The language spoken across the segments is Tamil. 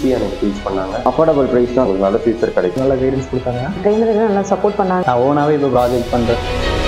ஈஸியாக எனக்கு டீச் பண்ணாங்க அஃபோர்டபுள் ப்ரைஸ் தான் உங்களுக்கு நல்ல ஃபியூச்சர் கிடைக்கும் நல்ல கைடன்ஸ் கொடுத்தாங்க ட்ரெயினர்கள் நல்லா சப்போர்ட் பண்ணாங்க நான் ஓனாகவே இப்போ ப்ராஜெக்ட் பண்ணுறேன்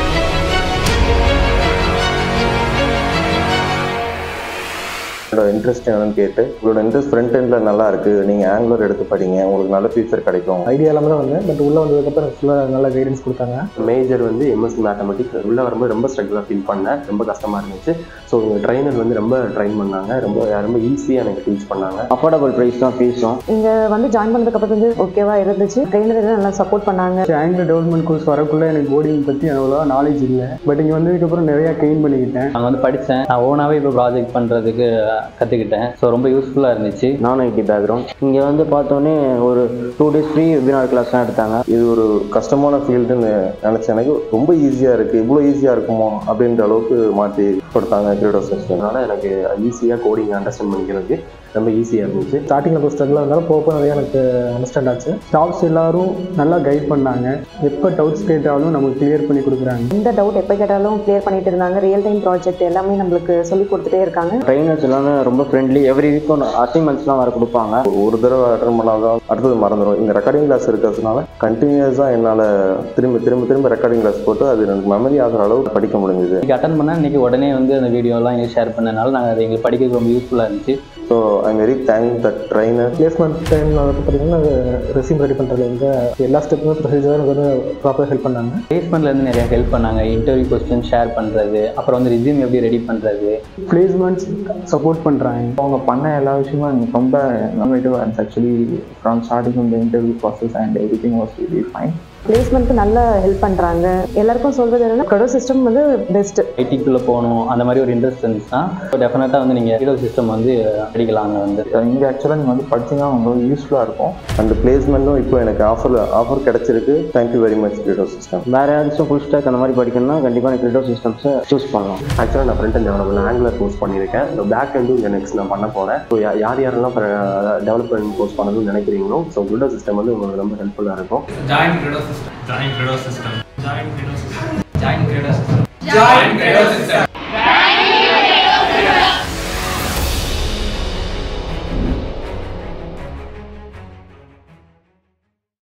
உங்களோட இன்ட்ரெஸ்ட் என்னன்னு கேட்டு உங்களோட இன்ட்ரெஸ்ட் ஃப்ரண்ட் எண்டில் நல்லா இருக்கு நீங்கள் ஆங்குலர் எடுத்து படிங்க உங்களுக்கு நல்ல ஃபியூச்சர் கிடைக்கும் ஐடியா இல்லாமல் தான் வந்தேன் பட் உள்ளே வந்ததுக்கப்புறம் ஃபுல்லாக நல்ல கைடன்ஸ் கொடுத்தாங்க மேஜர் வந்து எம்எஸ்சி மேத்தமெட்டிக்ஸ் உள்ளே வரும்போது ரொம்ப ஸ்ட்ரகிளாக ஃபீல் பண்ணேன் ரொம்ப கஷ்டமாக இருந்துச்சு ஸோ உங்கள் ட்ரைனர் வந்து ரொம்ப ட்ரைன் பண்ணாங்க ரொம்ப ரொம்ப ஈஸியாக எனக்கு டீச் பண்ணாங்க அஃபோர்டபுள் ப்ரைஸ் தான் ஃபீஸும் இங்கே வந்து ஜாயின் பண்ணதுக்கு அப்புறம் வந்து ஓகேவா இருந்துச்சு ட்ரெயினர்கள் நல்லா சப்போர்ட் பண்ணாங்க ஆங்கில டெவலப்மெண்ட் கோர்ஸ் வரக்குள்ளே எனக்கு கோடிங் பற்றி அவ்வளோவா நாலேஜ் இல்லை பட் இங்கே வந்ததுக்கப்புறம் நிறையா கெயின் பண்ணிக்கிட்டேன் நான் வந்து படித்தேன் நான் ஓனாகவே இப்போ ப்ராஜெக்ட் பண்ணுறதுக்கு கற்றுக்கிட்டேன் ஸோ ரொம்ப யூஸ்ஃபுல்லாக இருந்துச்சு நான் ஐடி பேக்ரவுண்ட் இங்கே வந்து பார்த்தோன்னே ஒரு டூ டேஸ் ஃப்ரீ வெபினார் கிளாஸ்லாம் எடுத்தாங்க இது ஒரு கஷ்டமான ஃபீல்டுன்னு நினச்சேன் எனக்கு ரொம்ப ஈஸியாக இருக்குது இவ்வளோ ஈஸியாக இருக்குமோ அப்படின்ற அளவுக்கு மாற்றி கொடுத்தாங்க கிரீடோ சிஸ்டம்னால எனக்கு ஈஸியாக கோடிங் அண்டர்ஸ்டாண்ட் பண்ணிக்கிறதுக்கு ரொம்ப ஈஸியாக இருந்துச்சு ஸ்டார்டிங்கில் கொஞ்சம் ஸ்ட்ரகிளாக இருந்தாலும் போக போக நிறையா எனக்கு அண்டர்ஸ்டாண்ட் ஆச்சு ஸ்டாஃப்ஸ் எல்லாரும் நல்லா கைட் பண்ணாங்க எப்போ டவுட்ஸ் கேட்டாலும் நமக்கு கிளியர் பண்ணி கொடுக்குறாங்க எந்த டவுட் எப்போ கேட்டாலும் கிளியர் பண்ணிட்டு இருந்தாங்க ரியல் டைம் ப்ராஜெக்ட் எல்லாமே நம்மளுக்கு சொல்லி கொடுத்துட்டே இருக்காங்க ட்ரைனர்ஸ் எல்லாமே ரொம்ப ஃப்ரெண்ட்லி எவ்ரி வீக்கும் அசைன்மெண்ட்ஸ்லாம் வர கொடுப்பாங்க ஒரு தடவை அட்டன் பண்ணாதான் அடுத்தது மறந்துடும் இந்த ரெக்கார்டிங் கிளாஸ் இருக்கிறதுனால கண்டினியூஸாக என்னால் திரும்ப திரும்ப திரும்ப ரெக்கார்டிங் கிளாஸ் போட்டு அது எனக்கு மெமரி ஆகிற அளவுக்கு படிக்க முடிஞ்சுது இன்னைக்கு அட்டன் பண்ணால் இன்னைக்கு உடனே வந்து அந்த வீடியோலாம் எங்களுக்கு ஷேர் பண்ணனால நாங்கள் அதை எங்களுக்கு படிக்கிறதுக்கு ரொம்ப யூஸ்ஃபுல்லாக இருந்துச்சு so I'm very thank that trainer placement டைமில் வந்து பார்த்தீங்கன்னா ரெசியூம் ரெடி பண்ணுறது வந்து எல்லா ஸ்டெப்புமே ப்ரொசீஜர் எனக்கு வந்து ப்ராப்பராக ஹெல்ப் பண்ணாங்க பிளேஸ்மெண்ட்லேருந்து நிறைய ஹெல்ப் பண்ணாங்க இன்டர்வியூ கொஸ்டின் ஷேர் பண்ணுறது அப்புறம் வந்து ரிசியூம் எப்படி ரெடி பண்ணுறது பிளேஸ்மெண்ட்ஸ் சப்போர்ட் பண்ணுறாங்க அவங்க பண்ண எல்லா விஷயமும் எனக்கு ரொம்ப இன்னோவேட்டிவ் இருந்துச்சு ஆக்சுவலி ஃப்ரம் ஸ்டார்டிங் இந்த interview process and everything was very fine பிளேஸ்மெண்ட்க்கு நல்லா ஹெல்ப் பண்ணுறாங்க எல்லாருக்கும் சொல்றது என்னன்னா கடோ சிஸ்டம் வந்து பெஸ்ட் ஐடிக்குள்ளே போகணும் அந்த மாதிரி ஒரு இன்ட்ரெஸ்ட் இருந்துச்சுன்னா டெஃபினட்டாக வந்து நீங்கள் ஹீரோ சிஸ்டம் வந்து படிக்கலாம் அங்கே வந்து இங்கே ஆக்சுவலாக நீங்கள் வந்து படிச்சீங்கன்னா உங்களுக்கு யூஸ்ஃபுல்லாக இருக்கும் அந்த பிளேஸ்மெண்ட்டும் இப்போ எனக்கு ஆஃபர் ஆஃபர் கிடைச்சிருக்கு thank you very much Credo system வேறு யாராச்சும் ஃபுல் ஸ்டாக் அந்த மாதிரி படிக்கணும்னா கண்டிப்பாக கிரிட்டோ சிஸ்டம்ஸை சூஸ் பண்ணலாம் ஆக்சுவலாக நான் front end development Angular course பண்ணியிருக்கேன் இந்த பேக் எண்டும் இங்கே நெக்ஸ்ட் நான் பண்ண போகிறேன் ஸோ யார் யாரெல்லாம் டெவலப்மெண்ட் கோர்ஸ் பண்ணணும்னு நினைக்கிறீங்களோ ஸோ குட்டோ சிஸ்டம் வந்து உங்களுக்கு ரொம்ப ஹெல்ப்ஃபுல்லாக இருக்கும் Giant Credo System. Giant Credo System. Giant Credo System. Giant Credo System. Giant Credo System.